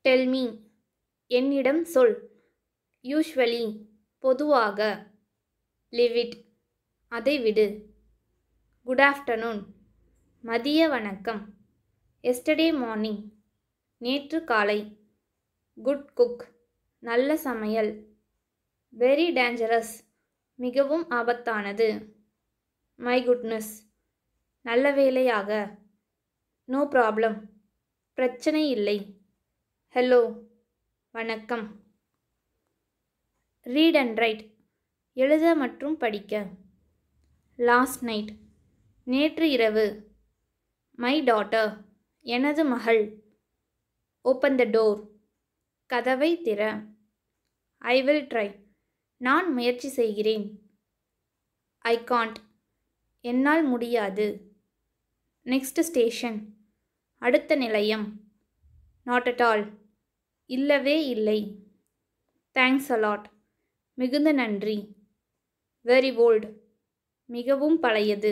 tell me என்னிடம் சொல் யூஷ்வலி பொதுவாக லிவ் இட் அதை விடு குட் ஆஃப்டர்நூன் மதிய வணக்கம் எஸ்டர்டே மார்னிங் நேற்று காலை குட் குக் நல்ல சமையல் வெரி டேஞ்சரஸ் மிகவும் ஆபத்தானது மை குட்னஸ் நல்ல வேலையாக நோ ப்ராப்ளம் பிரச்சனை இல்லை ஹலோ வணக்கம் ரீட் அண்ட் ரைட் எழுத மற்றும் படிக்க லாஸ்ட் நைட் நேற்று இரவு மை டாட்டர் எனது மகள் ஓப்பன் த டோர் கதவை திற ஐ வில் ட்ரை நான் முயற்சி செய்கிறேன் ஐ காண்ட் என்னால் முடியாது நெக்ஸ்ட் ஸ்டேஷன் அடுத்த நிலையம் நாட் அட் ஆல் இல்லவே இல்லை தேங்க்ஸ் அலாட் மிகுந்த நன்றி வெரி ஓல்டு மிகவும் பழையது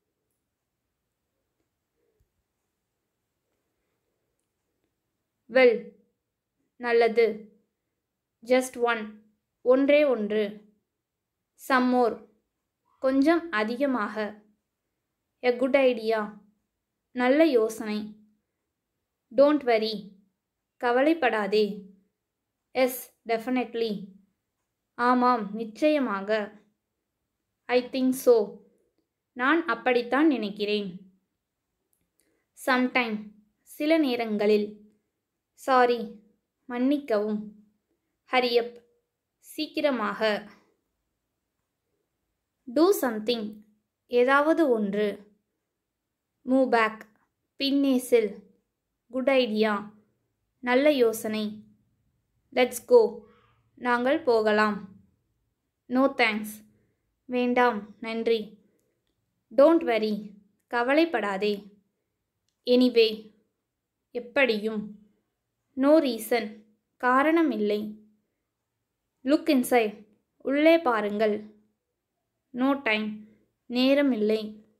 வெல் நல்லது ஜஸ்ட் ஒன் ஒன்றே ஒன்று சம்மோர் கொஞ்சம் அதிகமாக எ குட் ஐடியா நல்ல யோசனை டோன்ட் வரி கவலைப்படாதே எஸ் டெஃபினெட்லி ஆமாம் நிச்சயமாக ஐ திங்க் ஸோ நான் அப்படித்தான் நினைக்கிறேன் சம்டைம் சில நேரங்களில் சாரி மன்னிக்கவும் ஹரியப் சீக்கிரமாக டூ சம்திங் ஏதாவது ஒன்று மூவ் பேக் பின்னே செல் குட் ஐடியா நல்ல யோசனை லெட்ஸ் கோ நாங்கள் போகலாம் நோ தேங்க்ஸ் வேண்டாம் நன்றி டோன்ட் வரி கவலைப்படாதே எனிவே எப்படியும் நோ ரீசன் காரணமில்லை லுக் இன்சைட் உள்ளே பாருங்கள் நோ டைம் நேரமில்லை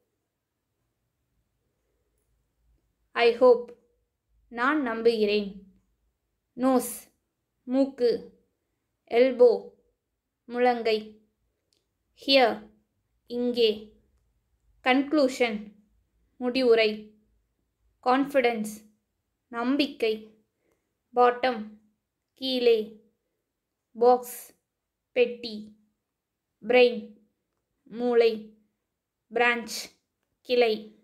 ஐ ஹோப் நான் நம்புகிறேன் நோஸ் மூக்கு எல்போ முழங்கை ஹியர் இங்கே கன்க்ளூஷன் முடிவுரை கான்ஃபிடென்ஸ் நம்பிக்கை பாட்டம் கீழே பாக்ஸ் பெட்டி பிரெயின் மூளை பிரான்ச் கிளை